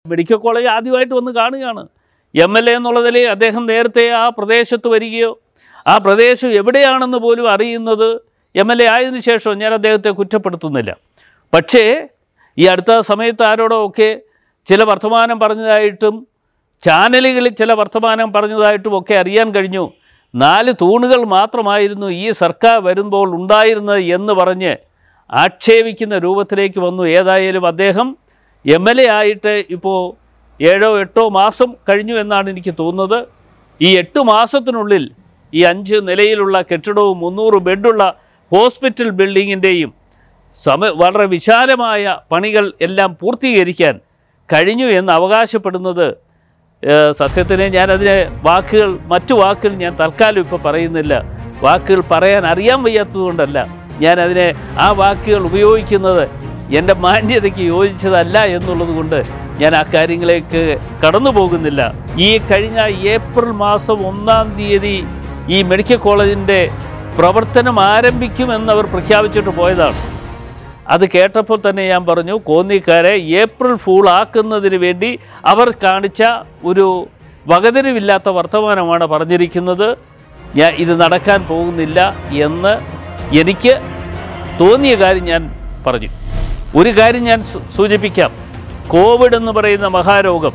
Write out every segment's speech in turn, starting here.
medical college ആദ്യമായിട്ട് വന്ന് കാണുകയാണ് എം എൽ എ എന്നുള്ളതിൽ അദ്ദേഹം നേരത്തെ ആ പ്രദേശത്ത് വരികയോ ആ പ്രദേശം എവിടെയാണെന്ന് പോലും അറിയുന്നത് എം എൽ എ ആയതിനു ശേഷം ഞാൻ അദ്ദേഹത്തെ കുറ്റപ്പെടുത്തുന്നില്ല പക്ഷേ ഈ അടുത്ത സമയത്ത് ആരോടോ ഒക്കെ ചില വർത്തമാനം പറഞ്ഞതായിട്ടും ചാനലുകളിൽ ചില വർത്തമാനം പറഞ്ഞതായിട്ടും ഒക്കെ അറിയാൻ കഴിഞ്ഞു നാല് തൂണുകൾ മാത്രമായിരുന്നു ഈ സർക്കാർ വരുമ്പോൾ ഉണ്ടായിരുന്നത് എന്ന് പറഞ്ഞ് ആക്ഷേപിക്കുന്ന രൂപത്തിലേക്ക് വന്നു ഏതായാലും അദ്ദേഹം എം എൽ എ ആയിട്ട് ഇപ്പോൾ ഏഴോ എട്ടോ മാസം കഴിഞ്ഞു എന്നാണ് എനിക്ക് തോന്നുന്നത് ഈ എട്ട് മാസത്തിനുള്ളിൽ ഈ അഞ്ച് നിലയിലുള്ള കെട്ടിടവും മുന്നൂറ് ബെഡുള്ള ഹോസ്പിറ്റൽ ബിൽഡിങ്ങിൻ്റെയും സമ വളരെ വിശാലമായ പണികൾ എല്ലാം പൂർത്തീകരിക്കാൻ കഴിഞ്ഞു എന്ന് അവകാശപ്പെടുന്നത് ഏഹ്, സത്യത്തിന് ഞാനതിനെ വാക്കുകൾ മറ്റു വാക്കുകൾ ഞാൻ തൽക്കാലം ഇപ്പോൾ പറയുന്നില്ല വാക്കുകൾ പറയാൻ അറിയാൻ വയ്യാത്തതുകൊണ്ടല്ല ഞാനതിനെ ആ വാക്കുകൾ ഉപയോഗിക്കുന്നത് എൻ്റെ മാന്യതയ്ക്ക് യോജിച്ചതല്ല എന്നുള്ളത് കൊണ്ട് ഞാൻ ആ കാര്യങ്ങളിലേക്ക് കടന്നു പോകുന്നില്ല ഈ കഴിഞ്ഞ ഏപ്രിൽ മാസം ഒന്നാം തീയതി ഈ മെഡിക്കൽ കോളേജിൻ്റെ പ്രവർത്തനം ആരംഭിക്കുമെന്നവർ പ്രഖ്യാപിച്ചിട്ട് പോയതാണ് അത് കേട്ടപ്പോൾ തന്നെ ഞാൻ പറഞ്ഞു കോന്നിക്കാരെ ഏപ്രിൽ ഫൂൾ ആക്കുന്നതിന് വേണ്ടി അവർ കാണിച്ച ഒരു വകതിരിവില്ലാത്ത വർത്തമാനമാണ് പറഞ്ഞിരിക്കുന്നത് ഞാൻ ഇത് നടക്കാൻ പോകുന്നില്ല എന്ന് എനിക്ക് തോന്നിയ കാര്യം ഞാൻ പറഞ്ഞു ഒരു കാര്യം ഞാൻ സൂ- സൂചിപ്പിക്കാം കോവിഡ് എന്ന് പറയുന്ന മഹാരോഗം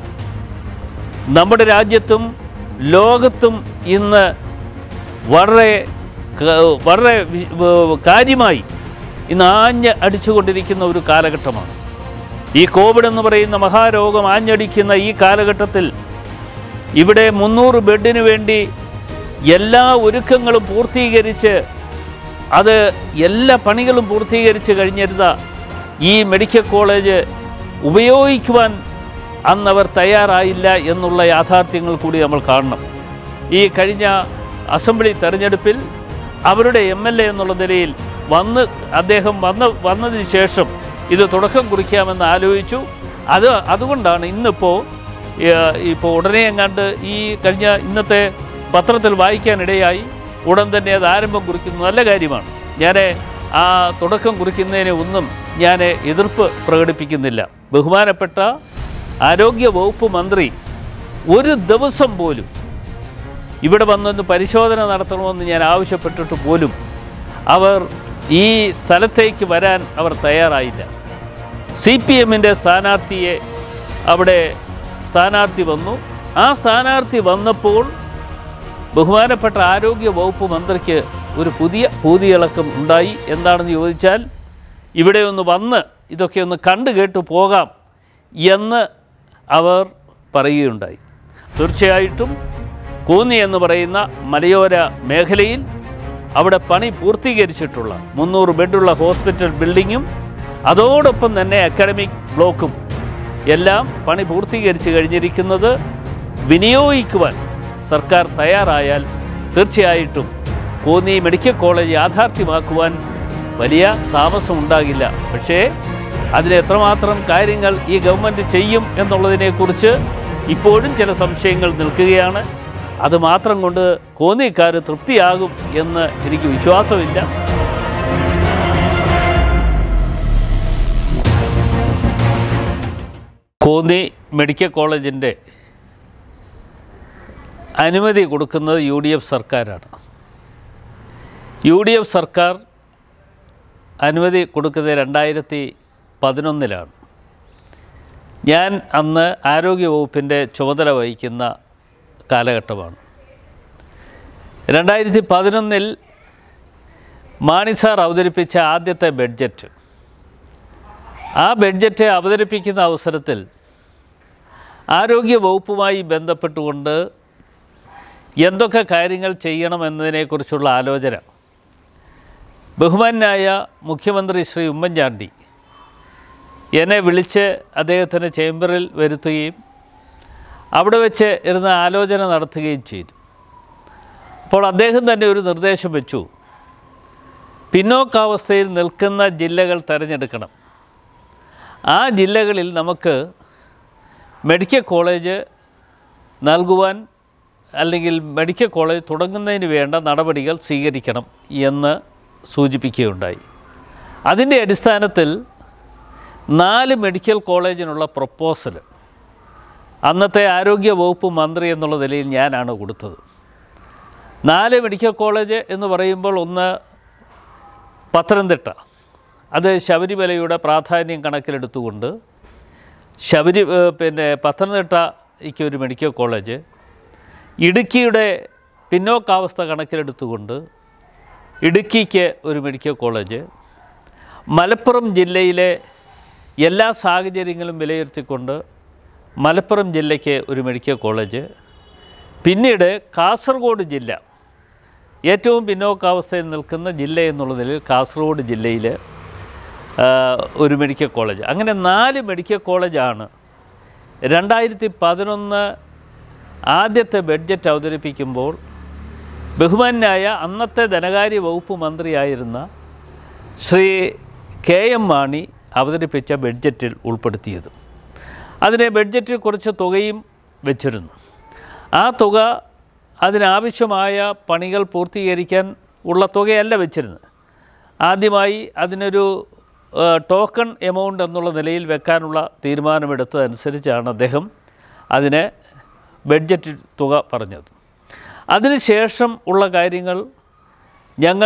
നമ്മുടെ രാജ്യത്തും ലോകത്തും ഇന്ന് വളരെ ക- വളരെ വി- വ- കാര്യമായി ഇന്ന് ആഞ്ഞ് അടിച്ചുകൊണ്ടിരിക്കുന്ന ഒരു കാലഘട്ടമാണ് ഈ കോവിഡ് എന്ന് പറയുന്ന മഹാരോഗം ആഞ്ഞടിക്കുന്ന ഈ കാലഘട്ടത്തിൽ ഇവിടെ മുന്നൂറ് ബെഡിന് വേണ്ടി എല്ലാ ഒരുക്കങ്ങളും പൂർത്തീകരിച്ച് അത് എല്ലാ പണികളും പൂർത്തീകരിച്ച് കഴിഞ്ഞിരുന്ന ഈ മെഡിക്കൽ കോളേജ് ഉപയോഗിക്കുവാൻ അന്നവർ തയ്യാറായില്ല എന്നുള്ള യാഥാർത്ഥ്യങ്ങൾ കൂടി നമ്മൾ കാണണം ഈ കഴിഞ്ഞ അസംബ്ലി തെരഞ്ഞെടുപ്പിൽ അവരുടെ എം എൽ എ എന്നുള്ള നിലയിൽ വന്ന് അദ്ദേഹം വന്ന വന്നതിന് ശേഷം ഇത് തുടക്കം കുറിക്കാമെന്ന് ആലോചിച്ചു അത് അതുകൊണ്ടാണ് ഇന്നിപ്പോൾ ഇപ്പോൾ ഉടനെ എങ്ങാണ്ട് ഈ കഴിഞ്ഞ ഇന്നത്തെ പത്രത്തിൽ വായിക്കാനിടയായി ഉടൻ തന്നെ അത് ആരംഭം കുറിക്കുന്നു നല്ല കാര്യമാണ് ഞാൻ ആ തുടക്കം കുറിക്കുന്നതിന് ഒന്നും ഞാൻ എതിർപ്പ് പ്രകടിപ്പിക്കുന്നില്ല ബഹുമാനപ്പെട്ട ആരോഗ്യ വകുപ്പ് മന്ത്രി ഒരു ദിവസം പോലും ഇവിടെ വന്നൊന്ന് പരിശോധന നടത്തണമെന്ന് ഞാൻ ആവശ്യപ്പെട്ടിട്ട് പോലും അവർ ഈ സ്ഥലത്തേക്ക് വരാൻ അവർ തയ്യാറായില്ല സി പി എമ്മിൻ്റെ സ്ഥാനാർത്ഥിയെ അവിടെ സ്ഥാനാർത്ഥി വന്നു ആ സ്ഥാനാർത്ഥി വന്നപ്പോൾ ബഹുമാനപ്പെട്ട ആരോഗ്യ വകുപ്പ് മന്ത്രിക്ക് ഒരു പുതിയ പൂതിയിളക്കം ഉണ്ടായി എന്താണെന്ന് ചോദിച്ചാൽ ഇവിടെ ഒന്ന് വന്ന് ഇതൊക്കെ ഒന്ന് കണ്ടു കേട്ട് പോകാം എന്ന് അവർ പറയുകയുണ്ടായി തീർച്ചയായിട്ടും കോന്നി എന്ന് പറയുന്ന മലയോര മേഖലയിൽ അവിടെ പണി പൂർത്തീകരിച്ചിട്ടുള്ള മുന്നൂറ് ബെഡുള്ള ഹോസ്പിറ്റൽ ബിൽഡിങ്ങും അതോടൊപ്പം തന്നെ അക്കാഡമിക് ബ്ലോക്കും എല്ലാം പണി പൂർത്തീകരിച്ച് കഴിഞ്ഞിരിക്കുന്നത് വിനിയോഗിക്കുവാൻ സർക്കാർ തയ്യാറായാൽ തീർച്ചയായിട്ടും കോന്നി മെഡിക്കൽ കോളേജ് യാഥാർത്ഥ്യമാക്കുവാൻ വലിയ താമസം ഉണ്ടാകില്ല പക്ഷേ അതിന് എത്രമാത്രം കാര്യങ്ങൾ ഈ ഗവൺമെൻറ് ചെയ്യും എന്നുള്ളതിനെക്കുറിച്ച് ഇപ്പോഴും ചില സംശയങ്ങൾ നിൽക്കുകയാണ് അത് മാത്രം കൊണ്ട് കോന്നിക്കാർ തൃപ്തിയാകും എന്ന് എനിക്ക് വിശ്വാസമില്ല കോന്നി മെഡിക്കൽ കോളേജിൻ്റെ അനുമതി കൊടുക്കുന്നത് യു ഡി എഫ് സർക്കാരാണ് യു ഡി എഫ് സർക്കാർ അനുമതി കൊടുക്കുന്നത് രണ്ടായിരത്തി പതിനൊന്നിലാണ് ഞാൻ അന്ന് ആരോഗ്യവകുപ്പിൻ്റെ ചുമതല വഹിക്കുന്ന കാലഘട്ടമാണ് രണ്ടായിരത്തി പതിനൊന്നിൽ മാണി സാർ അവതരിപ്പിച്ച ആദ്യത്തെ ബഡ്ജറ്റ് ആ ബഡ്ജറ്റ് അവതരിപ്പിക്കുന്ന അവസരത്തിൽ ആരോഗ്യ വകുപ്പുമായി ബന്ധപ്പെട്ടുകൊണ്ട് എന്തൊക്കെ കാര്യങ്ങൾ ചെയ്യണമെന്നതിനെക്കുറിച്ചുള്ള ആലോചന ബഹുമാനായ മുഖ്യമന്ത്രി ശ്രീ ഉമ്മൻചാണ്ടി എന്നെ വിളിച്ച് അദ്ദേഹത്തിൻ്റെ ചേംബറിൽ വരുത്തുകയും അവിടെ വെച്ച് ഇരുന്ന് ആലോചന നടത്തുകയും ചെയ്തു അപ്പോൾ അദ്ദേഹം തന്നെ ഒരു നിർദ്ദേശം വെച്ചു പിന്നോക്കാവസ്ഥയിൽ നിൽക്കുന്ന ജില്ലകൾ തിരഞ്ഞെടുക്കണം ആ ജില്ലകളിൽ നമുക്ക് മെഡിക്കൽ കോളേജ് നൽകുവാൻ അല്ലെങ്കിൽ മെഡിക്കൽ കോളേജ് തുടങ്ങുന്നതിന് വേണ്ട നടപടികൾ സ്വീകരിക്കണം എന്ന് സൂചിപ്പിക്കുകയുണ്ടായി അതിൻ്റെ അടിസ്ഥാനത്തിൽ നാല് മെഡിക്കൽ കോളേജിനുള്ള പ്രപ്പോസൽ അന്നത്തെ ആരോഗ്യ വകുപ്പ് മന്ത്രി എന്നുള്ള നിലയിൽ ഞാനാണ് കൊടുത്തത് നാല് മെഡിക്കൽ കോളേജ് എന്ന് പറയുമ്പോൾ ഒന്ന് പത്തനംതിട്ട അത് ശബരിമലയുടെ പ്രാധാന്യം കണക്കിലെടുത്തുകൊണ്ട് ശബരി ഏഹ് പിന്നെ പത്തനംതിട്ടയ്ക്ക് ഒരു മെഡിക്കൽ കോളേജ് ഇടുക്കിയുടെ പിന്നോക്കാവസ്ഥ കണക്കിലെടുത്തുകൊണ്ട് ഇടുക്കിക്ക് ഒരു മെഡിക്കൽ കോളേജ് മലപ്പുറം ജില്ലയിലെ എല്ലാ സാഹചര്യങ്ങളും വിലയിരുത്തിക്കൊണ്ട് മലപ്പുറം ജില്ലയ്ക്ക് ഒരു മെഡിക്കൽ കോളേജ് പിന്നീട് കാസർഗോഡ് ജില്ല ഏറ്റവും പിന്നോക്കാവസ്ഥയിൽ നിൽക്കുന്ന ജില്ല എന്നുള്ള നിലയിൽ കാസർഗോഡ് ജില്ലയിൽ ആ, ഒരു മെഡിക്കൽ കോളേജ് അങ്ങനെ നാല് മെഡിക്കൽ കോളേജാണ് രണ്ടായിരത്തി പതിനൊന്ന് ആദ്യത്തെ ബഡ്ജറ്റ് അവതരിപ്പിക്കുമ്പോൾ ബഹുമാനായ അന്നത്തെ ധനകാര്യ വകുപ്പ് മന്ത്രിയായിരുന്ന ശ്രീ കെ എം മാണി അവതരിപ്പിച്ച ബഡ്ജറ്റിൽ ഉൾപ്പെടുത്തിയത് അതിനെ ബഡ്ജറ്റിൽ കുറച്ച് തുകയും വെച്ചിരുന്നു ആ തുക അതിനാവശ്യമായ പണികൾ പൂർത്തീകരിക്കാൻ ഉള്ള തുകയല്ല വെച്ചിരുന്നത് ആദ്യമായി അതിനൊരു ആ, ടോക്കൺ എമൗണ്ട് എന്നുള്ള നിലയിൽ വെക്കാനുള്ള തീരുമാനമെടുത്തതനുസരിച്ചാണ് അദ്ദേഹം അതിന് ബഡ്ജറ്റ് തുക പറഞ്ഞത് അതിനുശേഷം ഉള്ള കാര്യങ്ങൾ ഞങ്ങൾ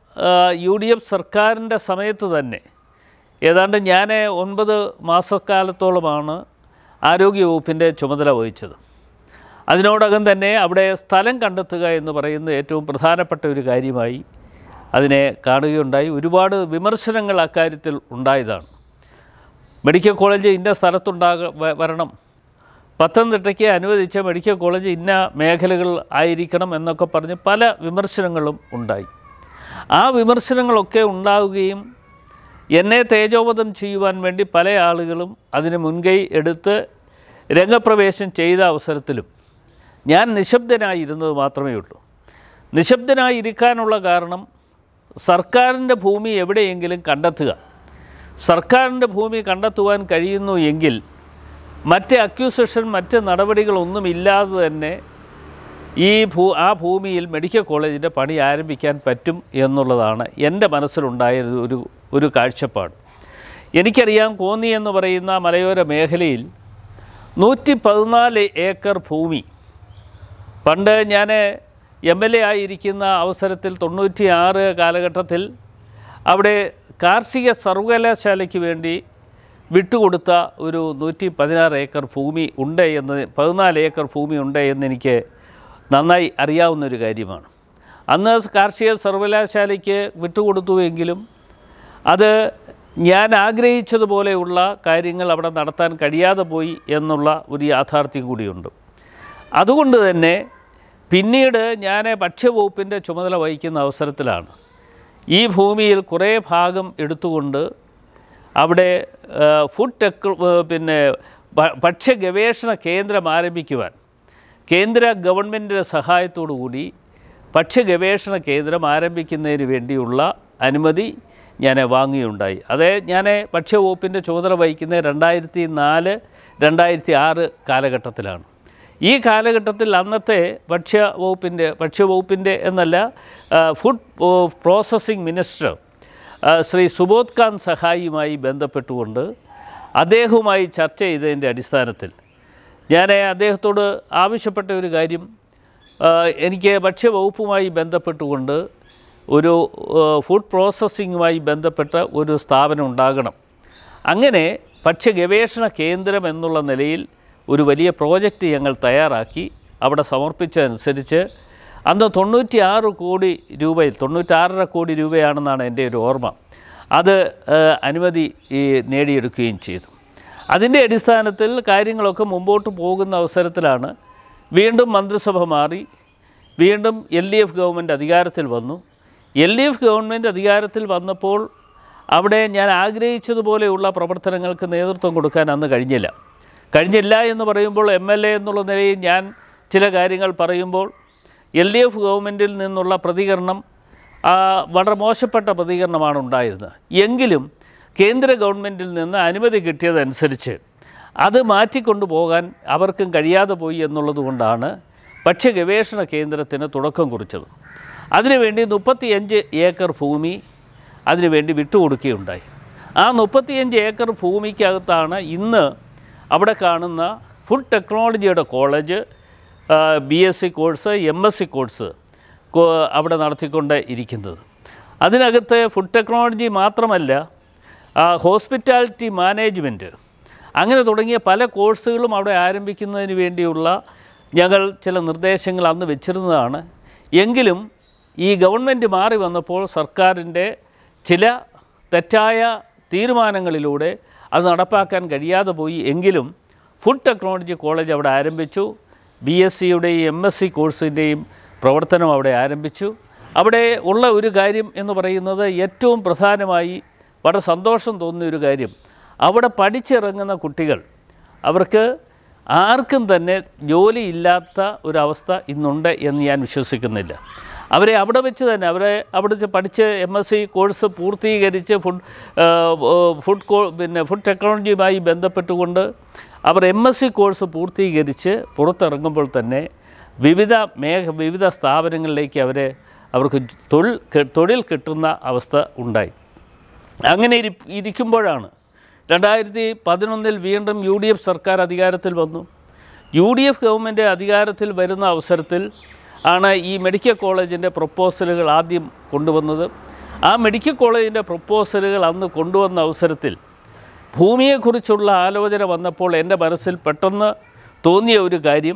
യു ഡി എഫ് സർക്കാരിൻ്റെ സമയത്ത് തന്നെ ഏതാണ്ട് ഞാൻ ഒൻപത് മാസക്കാലത്തോളമാണ് ആരോഗ്യവകുപ്പിൻ്റെ ചുമതല വഹിച്ചത് അതിനോടകം തന്നെ അവിടെ സ്ഥലം കണ്ടെത്തുക എന്ന് പറയുന്നത് ഏറ്റവും പ്രധാനപ്പെട്ട ഒരു കാര്യമായി അതിനെ കാണുകയുണ്ടായി ഒരുപാട് വിമർശനങ്ങൾ അക്കാര്യത്തിൽ ഉണ്ടായതാണ് മെഡിക്കൽ കോളേജ് ഇന്ന സ്ഥലത്തുണ്ടാക വ- വരണം പത്തനംതിട്ടയ്ക്ക് അനുവദിച്ച മെഡിക്കൽ കോളേജ് ഇന്ന മേഖലകൾ ആയിരിക്കണം എന്നൊക്കെ പറഞ്ഞ് പല വിമർശനങ്ങളും ഉണ്ടായി ആ വിമർശനങ്ങളൊക്കെ ഉണ്ടാവുകയും എന്നെ തേജോവധം ചെയ്യുവാൻ വേണ്ടി പല ആളുകളും അതിന് മുൻകൈ എടുത്ത് രംഗപ്രവേശം ചെയ്ത അവസരത്തിലും ഞാൻ നിശബ്ദനായിരുന്നത് മാത്രമേ ഉള്ളൂ നിശബ്ദനായിരിക്കാനുള്ള കാരണം സർക്കാരിൻ്റെ ഭൂമി എവിടെയെങ്കിലും കണ്ടെത്തുക സർക്കാരിൻ്റെ ഭൂമി കണ്ടെത്തുവാൻ കഴിയുന്നു എങ്കിൽ മറ്റ് അക്യൂസേഷൻ മറ്റ് നടപടികളൊന്നുമില്ലാതെ തന്നെ ഈ ഭൂ ആ ഭൂമിയിൽ മെഡിക്കൽ കോളേജിൻ്റെ പണി ആരംഭിക്കാൻ പറ്റും എന്നുള്ളതാണ് എൻ്റെ മനസ്സിലുണ്ടായ ഒരു ഒരു കാഴ്ചപ്പാട് എനിക്കറിയാം കോന്നി എന്ന് പറയുന്ന മലയോര മേഖലയിൽ നൂറ്റി പതിനാല് ഏക്കർ ഭൂമി പണ്ട് ഞാൻ എം എൽ എ ആയിരിക്കുന്ന അവസരത്തിൽ തൊണ്ണൂറ്റി ആറ് കാലഘട്ടത്തിൽ അവിടെ കാർഷിക സർവകലാശാലയ്ക്ക് വേണ്ടി വിട്ടുകൊടുത്ത ഒരു നൂറ്റി പതിനാറ് ഏക്കർ ഭൂമി ഉണ്ട് എന്ന് പതിനാല് ഏക്കർ ഭൂമി ഉണ്ട് എന്ന് എനിക്ക് നന്നായി അറിയാവുന്ന ഒരു കാര്യമാണ് അന്ന് കാർഷിക സർവകലാശാലയ്ക്ക് വിട്ടുകൊടുത്തുവെങ്കിലും അത് ഞാൻ ആഗ്രഹിച്ചതുപോലെയുള്ള കാര്യങ്ങൾ അവിടെ നടത്താൻ കഴിയാതെ പോയി എന്നുള്ള ഒരു യാഥാർത്ഥ്യം കൂടിയുണ്ട് അതുകൊണ്ട് തന്നെ പിന്നീട് ഞാൻ ഭക്ഷ്യവകുപ്പിൻ്റെ ചുമതല വഹിക്കുന്ന അവസരത്തിലാണ് ഈ ഭൂമിയിൽ കുറേ ഭാഗം എടുത്തുകൊണ്ട് അവിടെ ആ, ഫുഡ് ടെക് പിന്നെ ഭ- ഭക്ഷ്യ ഗവേഷണ കേന്ദ്രം ആരംഭിക്കുവാൻ കേന്ദ്ര ഗവൺമെൻറ്റിൻ്റെ സഹായത്തോടു കൂടി ഭക്ഷ്യ ഗവേഷണ കേന്ദ്രം ആരംഭിക്കുന്നതിന് വേണ്ടിയുള്ള അനുമതി ഞാൻ വാങ്ങുകയുണ്ടായി അതേ ഞാൻ ഭക്ഷ്യവകുപ്പിൻ്റെ ചുമതല വഹിക്കുന്നത് രണ്ടായിരത്തി നാല് രണ്ടായിരത്തി ആറ് കാലഘട്ടത്തിലാണ് ഈ കാലഘട്ടത്തിൽ അന്നത്തെ ഭക്ഷ്യ വകുപ്പിൻ്റെ ഭക്ഷ്യവകുപ്പിൻ്റെ എന്നല്ല ആ, ഫുഡ് പ്രോസസ്സിംഗ് മിനിസ്റ്റർ ആ, ശ്രീ സുബോധ് ഖാൻ സഹായിയുമായി ബന്ധപ്പെട്ടുകൊണ്ട് അദ്ദേഹവുമായി ചർച്ച ചെയ്തതിൻ്റെ അടിസ്ഥാനത്തിൽ ഞാൻ അദ്ദേഹത്തോട് ആവശ്യപ്പെട്ട ഒരു കാര്യം ആ, എനിക്ക് ഭക്ഷ്യവകുപ്പുമായി ബന്ധപ്പെട്ടുകൊണ്ട് ഒരു ആ, ഫുഡ് പ്രോസസ്സിങ്ങുമായി ബന്ധപ്പെട്ട ഒരു സ്ഥാപനം ഉണ്ടാകണം അങ്ങനെ ഭക്ഷ്യ ഗവേഷണ കേന്ദ്രം എന്നുള്ള നിലയിൽ ഒരു വലിയ പ്രോജക്റ്റ് ഞങ്ങൾ തയ്യാറാക്കി അവിടെ സമർപ്പിച്ചതനുസരിച്ച് അന്ന് തൊണ്ണൂറ്റി ആറ് കോടി രൂപയിൽ തൊണ്ണൂറ്റാറര കോടി രൂപയാണെന്നാണ് എൻ്റെ ഒരു ഓർമ്മ അത് ആ, അനുമതി ഈ നേടിയെടുക്കുകയും ചെയ്തു അതിൻ്റെ അടിസ്ഥാനത്തിൽ കാര്യങ്ങളൊക്കെ മുമ്പോട്ട് പോകുന്ന അവസരത്തിലാണ് വീണ്ടും മന്ത്രിസഭ മാറി വീണ്ടും എൽ ഡി എഫ് ഗവൺമെൻറ് അധികാരത്തിൽ വന്നു എൽ ഡി എഫ് ഗവൺമെൻറ് അധികാരത്തിൽ വന്നപ്പോൾ അവിടെ ഞാൻ ആഗ്രഹിച്ചതുപോലെയുള്ള പ്രവർത്തനങ്ങൾക്ക് നേതൃത്വം കൊടുക്കാൻ അന്ന് കഴിഞ്ഞില്ല കഴിഞ്ഞില്ല എന്ന് പറയുമ്പോൾ എം എൽ എ എന്നുള്ള നിലയിൽ ഞാൻ ചില കാര്യങ്ങൾ പറയുമ്പോൾ എൽ ഡി എഫ് ഗവൺമെൻറ്റിൽ നിന്നുള്ള പ്രതികരണം ആ, വളരെ മോശപ്പെട്ട പ്രതികരണമാണ് ഉണ്ടായിരുന്നത് എങ്കിലും കേന്ദ്ര ഗവൺമെൻറ്റിൽ നിന്ന് അനുമതി കിട്ടിയതനുസരിച്ച് അത് മാറ്റിക്കൊണ്ടു പോകാൻ അവർക്കും കഴിയാതെ പോയി എന്നുള്ളത് കൊണ്ടാണ് ഭക്ഷ്യ ഗവേഷണ കേന്ദ്രത്തിന് തുടക്കം കുറിച്ചത് അതിനുവേണ്ടി മുപ്പത്തിയഞ്ച് ഏക്കർ ഭൂമി അതിനുവേണ്ടി വിട്ടുകൊടുക്കുകയുണ്ടായി ആ മുപ്പത്തിയഞ്ച് ഏക്കർ ഭൂമിക്കകത്താണ് ഇന്ന് അവിടെ കാണുന്ന ഫുഡ് ടെക്നോളജിയുടെ college B S C course M S C course കോ- അവിടെ നടത്തിക്കൊണ്ട് ഇരിക്കുന്നത് അതിനകത്ത് ഫുഡ് ടെക്നോളജി മാത്രമല്ല ആ, ഹോസ്പിറ്റാലിറ്റി മാനേജ്മെൻറ്റ് അങ്ങനെ തുടങ്ങിയ പല കോഴ്സുകളും അവിടെ ആരംഭിക്കുന്നതിന് വേണ്ടിയുള്ള ഞങ്ങൾ ചില നിർദ്ദേശങ്ങൾ അന്ന് വെച്ചിരുന്നതാണ് എങ്കിലും ഈ ഗവൺമെൻറ് മാറി വന്നപ്പോൾ സർക്കാരിൻ്റെ ചില തെറ്റായ തീരുമാനങ്ങളിലൂടെ അത് നടപ്പാക്കാൻ കഴിയാതെ പോയി എങ്കിലും ഫുഡ് ടെക്നോളജി കോളേജ് അവിടെ ആരംഭിച്ചു ബി എസ് സിയുടെയും എം എസ് സി കോഴ്സിൻ്റെയും പ്രവർത്തനം അവിടെ ആരംഭിച്ചു അവിടെ ഉള്ള ഒരു കാര്യം എന്ന് പറയുന്നത് ഏറ്റവും പ്രധാനമായി വളരെ സന്തോഷം തോന്നുന്ന ഒരു കാര്യം അവിടെ പഠിച്ചിറങ്ങുന്ന കുട്ടികൾ അവർക്ക് ആർക്കും തന്നെ ജോലിയില്ലാത്ത ഒരവസ്ഥ ഇന്നുണ്ട് എന്ന് ഞാൻ വിശ്വസിക്കുന്നില്ല അവരെ അവിടെ വെച്ച് തന്നെ അവരെ അവിടെ വെച്ച് പഠിച്ച് എം എസ് സി കോഴ്സ് പൂർത്തീകരിച്ച് ഫുഡ് ആ, ഓ, ഫുഡ് കോ പിന്നെ ഫുഡ് ടെക്നോളജിയുമായി ബന്ധപ്പെട്ടുകൊണ്ട് അവർ എം എസ് സി കോഴ്സ് പൂർത്തീകരിച്ച് പുറത്തിറങ്ങുമ്പോൾ തന്നെ വിവിധ മേഖ വിവിധ സ്ഥാപനങ്ങളിലേക്ക് അവരെ അവർക്ക് തൊഴിൽ കി- തൊഴിൽ കിട്ടുന്ന അവസ്ഥ ഉണ്ടായി അങ്ങനെ ഇരി ഇരിക്കുമ്പോഴാണ് രണ്ടായിരത്തി പതിനൊന്നിൽ വീണ്ടും യു ഡി എഫ് സർക്കാർ അധികാരത്തിൽ വന്നു യു ഡി എഫ് ഗവൺമെൻറ് അധികാരത്തിൽ വരുന്ന അവസരത്തിൽ ആണ് ഈ മെഡിക്കൽ കോളേജിൻ്റെ പ്രപ്പോസലുകൾ ആദ്യം കൊണ്ടുവന്നത് ആ മെഡിക്കൽ കോളേജിൻ്റെ പ്രപ്പോസലുകൾ അന്ന് കൊണ്ടുവന്ന അവസരത്തിൽ ഭൂമിയെക്കുറിച്ചുള്ള ആലോചന വന്നപ്പോൾ എൻ്റെ മനസ്സിൽ പെട്ടെന്ന് തോന്നിയ ഒരു കാര്യം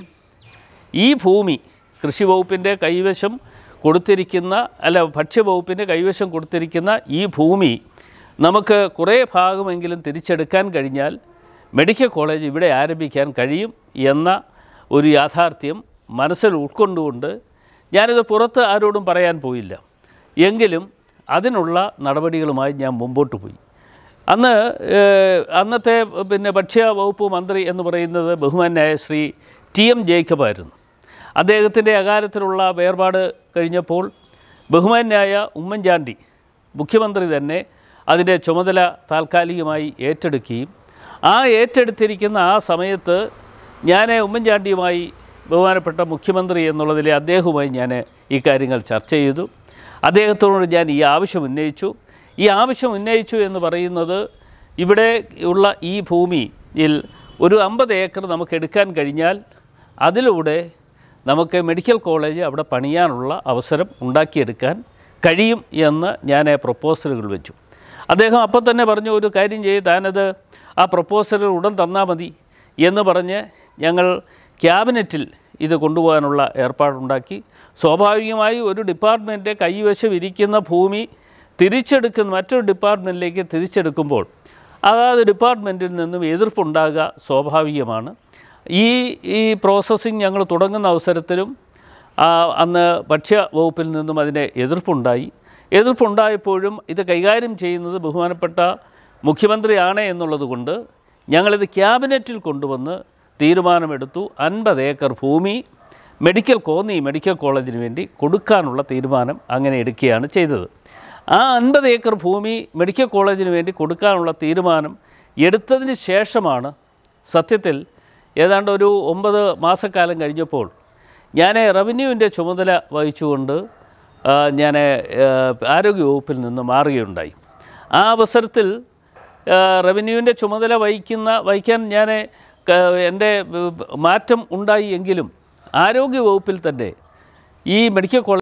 ഈ ഭൂമി കൃഷി വകുപ്പിൻ്റെ കൈവശം കൊടുത്തിരിക്കുന്ന അല്ല ഭക്ഷ്യവകുപ്പിൻ്റെ കൈവശം കൊടുത്തിരിക്കുന്ന ഈ ഭൂമി നമുക്ക് കുറേ ഭാഗമെങ്കിലും തിരിച്ചെടുക്കാൻ കഴിഞ്ഞാൽ മെഡിക്കൽ കോളേജ് ഇവിടെ ആരംഭിക്കാൻ കഴിയും എന്ന ഒരു യാഥാർത്ഥ്യം മനസ്സിൽ ഉൾക്കൊണ്ടുകൊണ്ട് ഞാനിത് പുറത്ത് ആരോടും പറയാൻ പോയില്ല എങ്കിലും അതിനുള്ള നടപടികളുമായി ഞാൻ മുമ്പോട്ട് പോയി അന്ന് ഏഹ്, അന്നത്തെ പിന്നെ ഭക്ഷ്യ വകുപ്പ് മന്ത്രി എന്ന് പറയുന്നത് ബഹുമാനായ ശ്രീ ടി എം ജേക്കബായിരുന്നു അദ്ദേഹത്തിൻ്റെ അകാലത്തിലുള്ള വേർപാട് കഴിഞ്ഞപ്പോൾ ബഹുമാനായ ഉമ്മൻചാണ്ടി മുഖ്യമന്ത്രി തന്നെ അതിൻ്റെ ചുമതല താൽക്കാലികമായി ഏറ്റെടുക്കുകയും ആ ഏറ്റെടുത്തിരിക്കുന്ന ആ സമയത്ത് ഞാൻ ഉമ്മൻചാണ്ടിയുമായി ബഹുമാനപ്പെട്ട മുഖ്യമന്ത്രി എന്നുള്ളതിലെ അദ്ദേഹവുമായി ഞാൻ ഈ കാര്യങ്ങൾ ചർച്ച ചെയ്തു അദ്ദേഹത്തോട് ഞാൻ ഈ ആവശ്യം ഉന്നയിച്ചു ഈ ആവശ്യം ഉന്നയിച്ചു എന്ന് പറയുന്നത് ഇവിടെ ഉള്ള ഈ ഭൂമിയിൽ ഒരു അമ്പത് ഏക്കർ നമുക്ക് എടുക്കാൻ കഴിഞ്ഞാൽ അതിലൂടെ നമുക്ക് മെഡിക്കൽ കോളേജ് അവിടെ പണിയാനുള്ള അവസരം ഉണ്ടാക്കിയെടുക്കാൻ കഴിയും എന്ന് ഞാൻ പ്രപ്പോസലുകൾ വെച്ചു അദ്ദേഹം അപ്പോൾ തന്നെ പറഞ്ഞു ഒരു കാര്യം ചെയ്ത് താനത് ആ പ്രപ്പോസലുകൾ ഉടൻ തന്നാൽ മതി എന്ന് പറഞ്ഞ് ഞങ്ങൾ ക്യാബിനറ്റിൽ ഇത് കൊണ്ടുപോകാനുള്ള ഏർപ്പാടുണ്ടാക്കി സ്വാഭാവികമായി ഒരു ഡിപ്പാർട്ട്മെൻറ്റ് കൈവശം ഇരിക്കുന്ന ഭൂമി തിരിച്ചെടുക്കുന്ന മറ്റൊരു ഡിപ്പാർട്ട്മെൻറ്റിലേക്ക് തിരിച്ചെടുക്കുമ്പോൾ അതാത് ഡിപ്പാർട്ട്മെൻറ്റിൽ നിന്നും എതിർപ്പുണ്ടാകുക സ്വാഭാവികമാണ് ഈ ഈ പ്രോസസ്സിങ് ഞങ്ങൾ തുടങ്ങുന്ന അവസരത്തിലും ആ, അന്ന് ഭക്ഷ്യ വകുപ്പിൽ നിന്നും അതിന് എതിർപ്പുണ്ടായി എതിർപ്പുണ്ടായപ്പോഴും ഇത് കൈകാര്യം ചെയ്യുന്നത് ബഹുമാനപ്പെട്ട മുഖ്യമന്ത്രിയാണ് എന്നുള്ളത് കൊണ്ട് ഞങ്ങളിത് ക്യാബിനറ്റിൽ കൊണ്ടുവന്ന് തീരുമാനമെടുത്തു അൻപത് ഏക്കർ ഭൂമി മെഡിക്കൽ കോന്നി മെഡിക്കൽ കോളേജിന് വേണ്ടി കൊടുക്കാനുള്ള തീരുമാനം അങ്ങനെ എടുക്കുകയാണ് ചെയ്തത് ആ അൻപത് ഏക്കർ ഭൂമി മെഡിക്കൽ കോളേജിന് വേണ്ടി കൊടുക്കാനുള്ള തീരുമാനം എടുത്തതിന് ശേഷമാണ് സത്യത്തിൽ ഏതാണ്ട് ഒരു ഒമ്പത് മാസക്കാലം കഴിഞ്ഞപ്പോൾ ഞാൻ റവന്യൂവിൻ്റെ ചുമതല വഹിച്ചുകൊണ്ട് ഞാൻ ആരോഗ്യവകുപ്പിൽ നിന്ന് മാറുകയുണ്ടായി ആ അവസരത്തിൽ ആ, റവന്യൂവിൻ്റെ ചുമതല വഹിക്കുന്ന വഹിക്കാൻ ഞാൻ എൻ്റെ മാറ്റം ഉണ്ടായി എങ്കിലും ആരോഗ്യവകുപ്പിൽ തന്നെ ഈ മെഡിക്കൽ കോളേജ്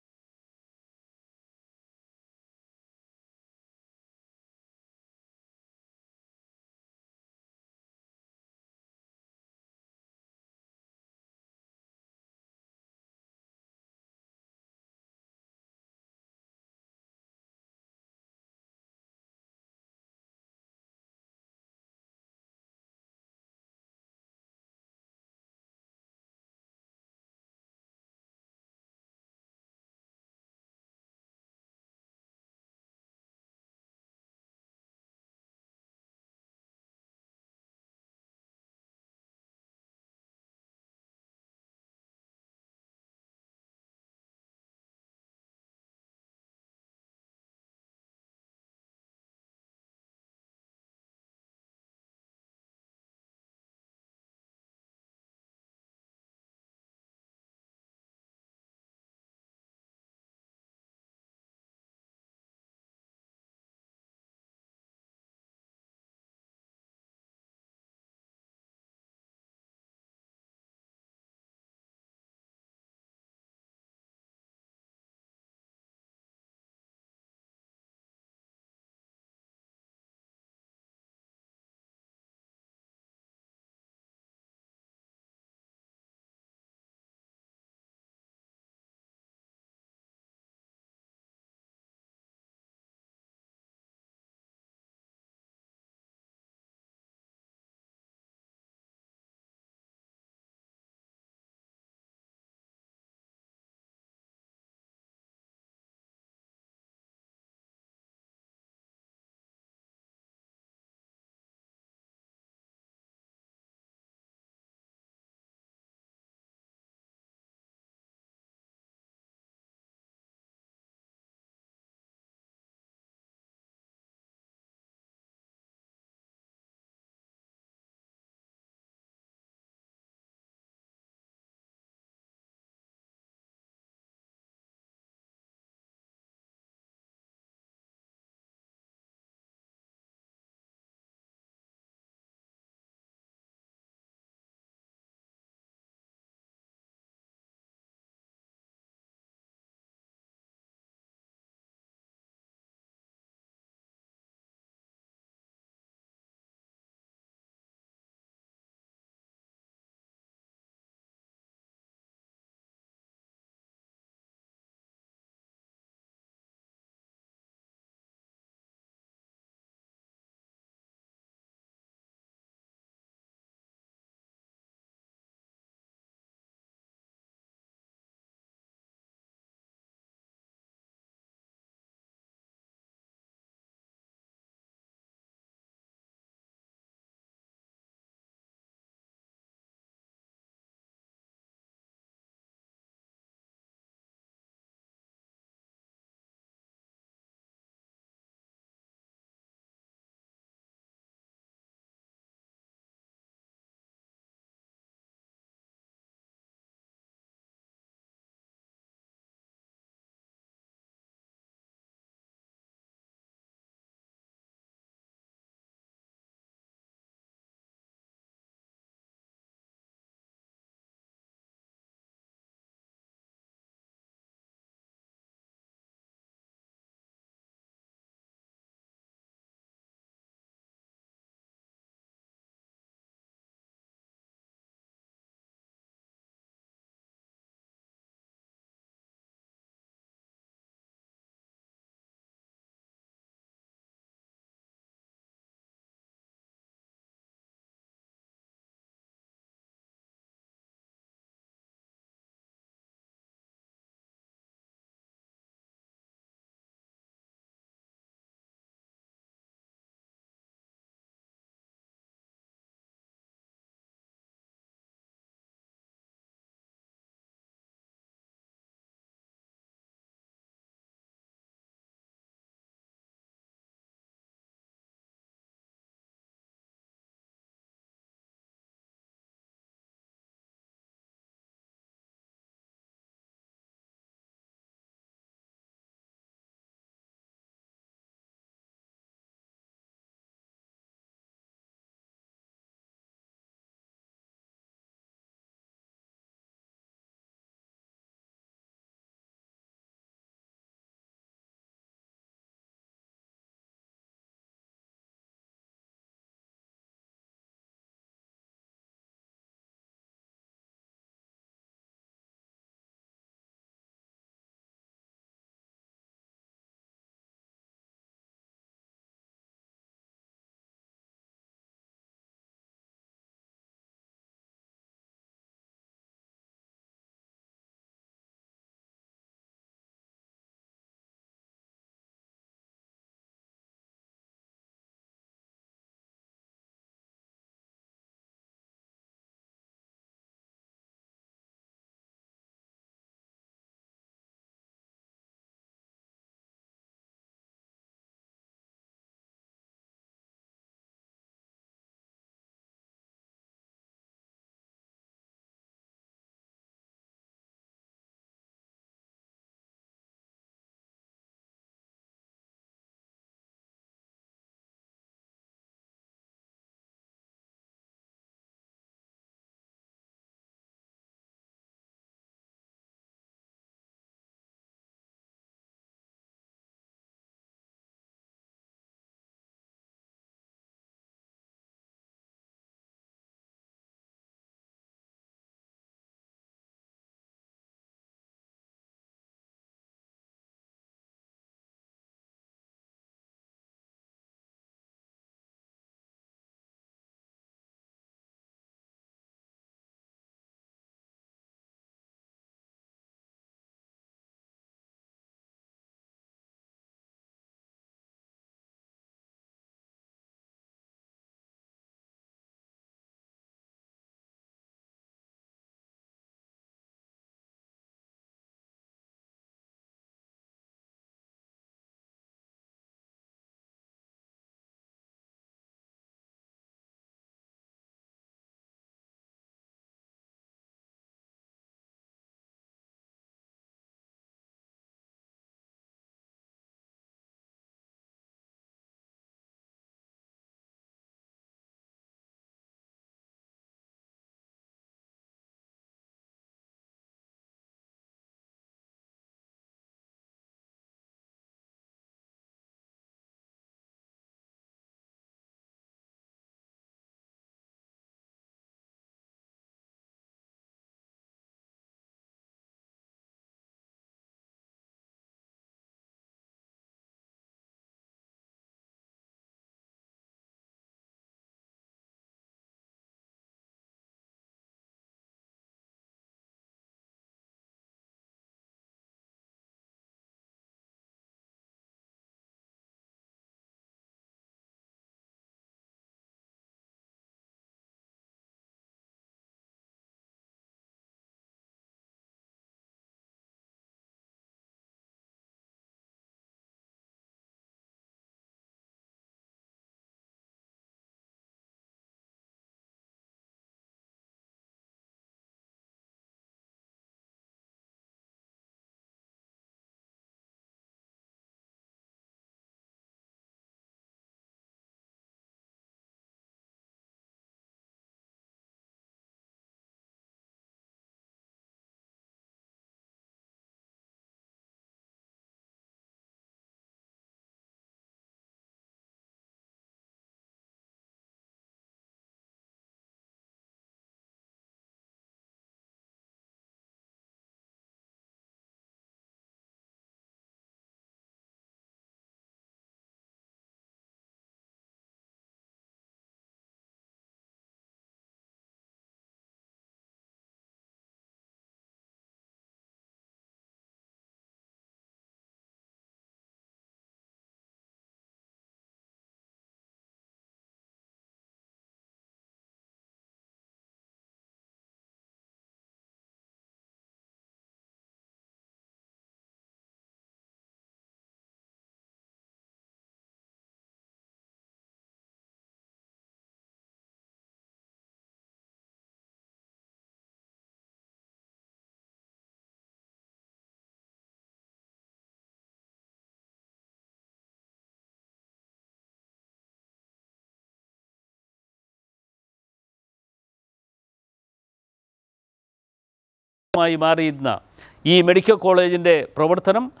മായി മാറിയിരുന്ന ഈ മെഡിക്കൽ കോളേജിൻ്റെ പ്രവർത്തനം